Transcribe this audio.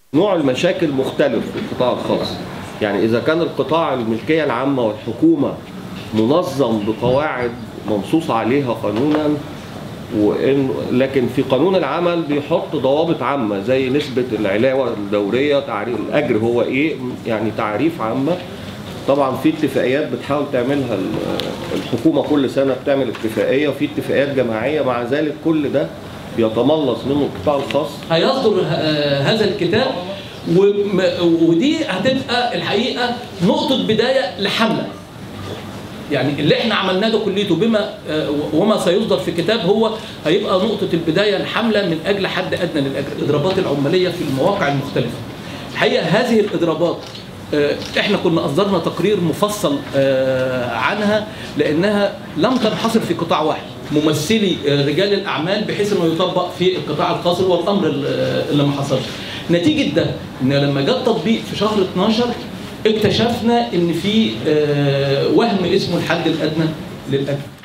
نوع المشاكل مختلف في القطاع الخاص يعني إذا كان القطاع الملكية العامة والحكومة منظم بقواعد منصوص عليها قانونا وإن لكن في قانون العمل بيحط ضوابط عامة زي نسبة العلاوة الدورية تعريف الأجر هو إيه يعني تعريف عامة طبعا في اتفاقيات بتحاول تعملها ال- الحكومة كل سنة بتعمل اتفاقية وفي اتفاقيات جماعية مع ذلك كل ده بيتملص منه القطاع الخاص هيصدر آه، هذا الكتاب وم- ودي هتبقى الحقيقه نقطه بدايه لحمله يعني اللي احنا عملناه ده كليته بما آه، وما سيصدر في كتاب هو هيبقى نقطه البدايه لحمله من اجل حد ادنى للاجر الاضرابات العماليه في المواقع المختلفه الحقيقه هذه الاضرابات آه، احنا كنا اصدرنا تقرير مفصل آه، عنها لانها لم تنحصر في قطاع واحد ممثلي آه، رجال الاعمال بحيث انه يطبق في القطاع الخاص هو الامر ال- اللي ما حصلش نتيجه ده ان لما جاء التطبيق في شهر 12 اكتشفنا ان في آه، وهم اسمه الحد الادنى للاجر